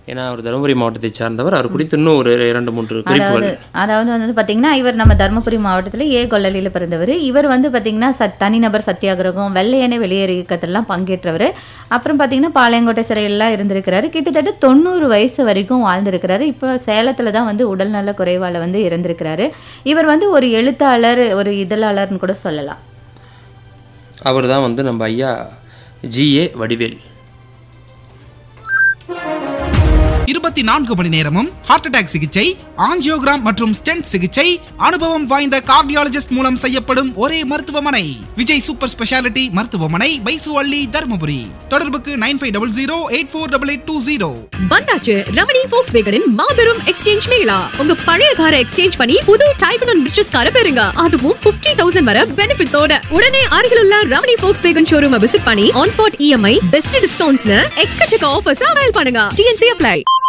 ஏன்னா அவர் தருமபுரி மாவட்டத்தை சார்ந்தவர் அவர் குறித்து இன்னும் ஒரு இரண்டு மூன்று குறிப்புகள் அதாவது அதாவது வந்து பார்த்தீங்கன்னா இவர் நம்ம தருமபுரி மாவட்டத்தில் ஏ கொள்ளலியில் பிறந்தவர் இவர் வந்து பார்த்தீங்கன்னா சத் தனிநபர் சத்தியாகிரகம் வெள்ளையனே வெளியேறு இயக்கத்திலாம் பங்கேற்றவர் அப்புறம் பார்த்தீங்கன்னா பாளையங்கோட்டை சிறையெல்லாம் இருந்திருக்கிறாரு கிட்டத்தட்ட தொண்ணூறு வயசு வரைக்கும் வாழ்ந்திருக்கிறாரு இப்போ சேலத்தில் தான் வந்து உடல்நல குறைவால் வந்து இறந்திருக்கிறாரு இவர் வந்து ஒரு எழுத்தாளர் ஒரு இதழாளர்னு கூட சொல்லலாம் அவர் தான் வந்து நம்ம ஐயா ஜிஏ வடிவேல் இருபத்தி நான்கு மணி நேரமும் ஹார்ட் அட்டாக் சிகிச்சை ஆஞ்சியோகிராம் மற்றும் ஸ்டென்ட் சிகிச்சை அனுபவம் வாய்ந்த கார்டியாலஜிஸ்ட் மூலம் செய்யப்படும் ஒரே மருத்துவமனை விஜய் சூப்பர் ஸ்பெஷாலிட்டி மருத்துவமனை பைசுவள்ளி தருமபுரி தொடர்புக்கு nine five double zero eight four double eight two zero வந்தாச்சு ரமணி ஃபோக்ஸ் வேகனின் மாபெரும் எக்ஸ்சேஞ்ச் மேளா உங்க பழைய காரை எக்ஸ்சேஞ்ச் பண்ணி புது டைப் அண்ட் ரிச்சஸ் காரை பெறுங்க அதுவும் 50000 தௌசண்ட் வர பெனிஃபிட்ஸோட உடனே அருகில் உள்ள Ramani Volkswagen showroom visit பண்ணி ஆன் ஸ்பாட் இஎம்ஐ பெஸ்ட் டிஸ்கவுண்ட்ஸ்னு எக்கச்சக்க ஆஃபர்ஸ் அவைல் பண்ணுங்க டிஎன்சி அப்ளை